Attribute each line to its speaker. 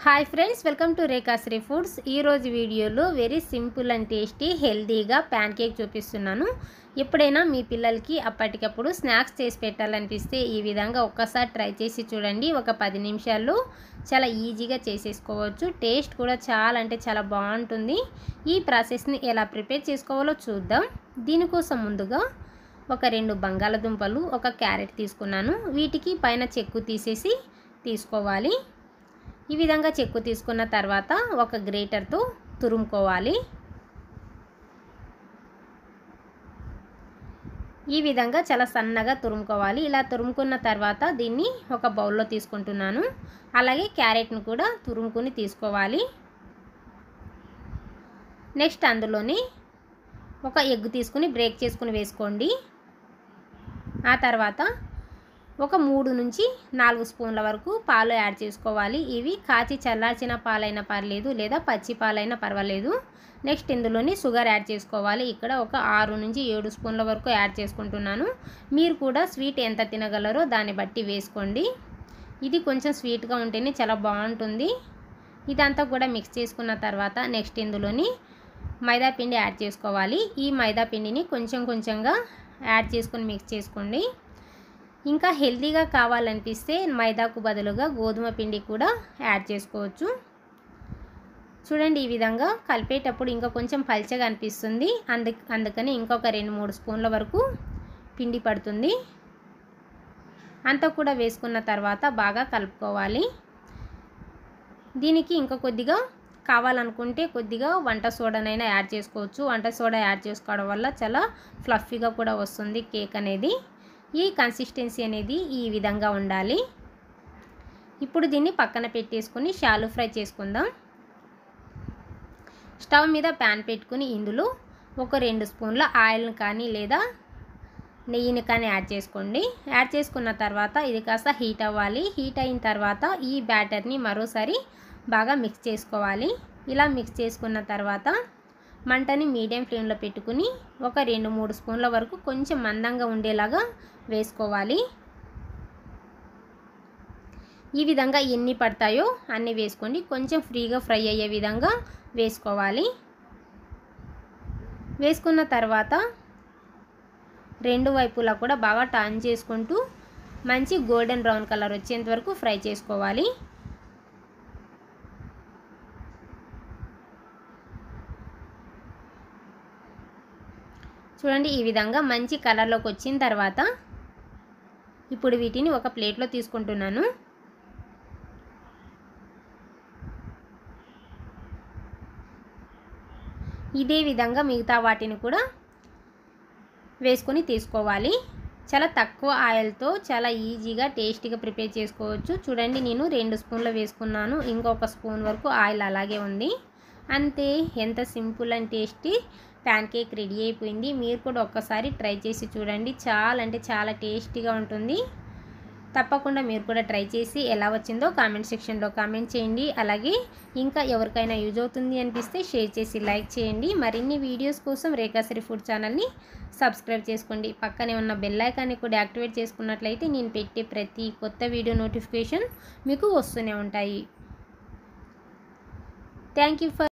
Speaker 1: hi friends welcome to Rekhashree foods ఈరోజు వీడియోలో very simple and tasty హెల్తీగా ప్యాన్ కేక్ చూపిస్తున్నాను ఎప్పుడైనా మీ పిల్లలకి అప్పటికప్పుడు స్నాక్స్ చేసి పెట్టాలనిపిస్తే ఈ విధంగా ఒక్కసారి ట్రై చేసి చూడండి ఒక పది నిమిషాల్లో చాలా ఈజీగా చేసేసుకోవచ్చు టేస్ట్ కూడా చాలా అంటే చాలా బాగుంటుంది ఈ ప్రాసెస్ని ఎలా ప్రిపేర్ చేసుకోవాలో చూద్దాం దీనికోసం ముందుగా ఒక రెండు బంగాళదుంపలు ఒక క్యారెట్ తీసుకున్నాను వీటికి పైన చెక్కు తీసేసి తీసుకోవాలి ఈ విధంగా చెక్కు తీసుకున్న తర్వాత ఒక గ్రేటర్తో తురుముకోవాలి ఈ విధంగా చాలా సన్నగా తురుముకోవాలి ఇలా తురుముకున్న తర్వాత దీన్ని ఒక బౌల్లో తీసుకుంటున్నాను అలాగే క్యారెట్ను కూడా తురుముకుని తీసుకోవాలి నెక్స్ట్ అందులోని ఒక ఎగ్ తీసుకుని బ్రేక్ చేసుకుని వేసుకోండి ఆ తర్వాత ఒక మూడు నుంచి నాలుగు స్పూన్ల వరకు పాలు యాడ్ చేసుకోవాలి ఇవి కాచి చల్లార్చిన పాలైనా పర్లేదు లేదా పచ్చి పాలైనా పర్వాలేదు నెక్స్ట్ ఇందులోని షుగర్ యాడ్ చేసుకోవాలి ఇక్కడ ఒక ఆరు నుంచి ఏడు స్పూన్ల వరకు యాడ్ చేసుకుంటున్నాను మీరు కూడా స్వీట్ ఎంత తినగలరో దాన్ని బట్టి వేసుకోండి ఇది కొంచెం స్వీట్గా ఉంటేనే చాలా బాగుంటుంది ఇదంతా కూడా మిక్స్ చేసుకున్న తర్వాత నెక్స్ట్ ఇందులోని మైదా పిండి యాడ్ చేసుకోవాలి ఈ మైదా పిండిని కొంచెం కొంచెంగా యాడ్ చేసుకొని మిక్స్ చేసుకోండి ఇంకా హెల్తీగా కావాలనిపిస్తే మైదాకు బదులుగా గోధుమ పిండి కూడా యాడ్ చేసుకోవచ్చు చూడండి ఈ విధంగా కలిపేటప్పుడు ఇంకా కొంచెం పల్చగా అనిపిస్తుంది అందు అందుకని ఇంకొక రెండు మూడు స్పూన్ల వరకు పిండి పడుతుంది అంతా కూడా వేసుకున్న తర్వాత బాగా కలుపుకోవాలి దీనికి ఇంకా కొద్దిగా కావాలనుకుంటే కొద్దిగా వంట సోడానైనా యాడ్ చేసుకోవచ్చు వంట సోడా యాడ్ చేసుకోవడం వల్ల చాలా ఫ్లఫీగా కూడా వస్తుంది కేక్ అనేది ఈ కన్సిస్టెన్సీ అనేది ఈ విధంగా ఉండాలి ఇప్పుడు దీన్ని పక్కన పెట్టేసుకొని షాలు ఫ్రై చేసుకుందాం స్టవ్ మీద ప్యాన్ పెట్టుకుని ఇందులో ఒక రెండు స్పూన్ల ఆయిల్ని కానీ లేదా నెయ్యిని కానీ యాడ్ చేసుకోండి యాడ్ చేసుకున్న తర్వాత ఇది కాస్త హీట్ అవ్వాలి హీట్ అయిన తర్వాత ఈ బ్యాటర్ని మరోసారి బాగా మిక్స్ చేసుకోవాలి ఇలా మిక్స్ చేసుకున్న తర్వాత మంటని మీడియం ఫ్లేమ్లో పెట్టుకుని ఒక రెండు మూడు స్పూన్ల వరకు కొంచెం మందంగా ఉండేలాగా వేసుకోవాలి ఈ విధంగా ఎన్ని పడతాయో అన్ని వేసుకోండి కొంచెం ఫ్రీగా ఫ్రై అయ్యే విధంగా వేసుకోవాలి వేసుకున్న తర్వాత రెండు వైపులా కూడా బాగా టర్న్ చేసుకుంటూ మంచి గోల్డెన్ బ్రౌన్ కలర్ వచ్చేంత వరకు ఫ్రై చేసుకోవాలి చూడండి ఈ విధంగా మంచి కలర్లోకి వచ్చిన తర్వాత ఇప్పుడు వీటిని ఒక ప్లేట్లో తీసుకుంటున్నాను ఇదే విధంగా మిగతా వాటిని కూడా వేసుకొని తీసుకోవాలి చాలా తక్కువ ఆయిల్తో చాలా ఈజీగా టేస్టీగా ప్రిపేర్ చేసుకోవచ్చు చూడండి నేను రెండు స్పూన్లు వేసుకున్నాను ఇంకొక స్పూన్ వరకు ఆయిల్ అలాగే ఉంది అంతే ఎంత simple and tasty pancake ready అయిపోయింది మీరు కూడా ఒక్కసారి ట్రై చేసి చూడండి చాలా అంటే చాలా టేస్టీగా ఉంటుంది తప్పకుండా మీరు కూడా ట్రై చేసి ఎలా వచ్చిందో కామెంట్ సెక్షన్లో కామెంట్ చేయండి అలాగే ఇంకా ఎవరికైనా యూజ్ అవుతుంది అనిపిస్తే షేర్ చేసి లైక్ చేయండి మరిన్ని వీడియోస్ కోసం రేఖాశ్రీ ఫుడ్ ఛానల్ని సబ్స్క్రైబ్ చేసుకోండి పక్కనే ఉన్న బెల్ ఐకాన్ని కూడా యాక్టివేట్ చేసుకున్నట్లయితే నేను పెట్టే ప్రతి కొత్త వీడియో నోటిఫికేషన్ మీకు వస్తూనే ఉంటాయి థ్యాంక్ యూ ఫర్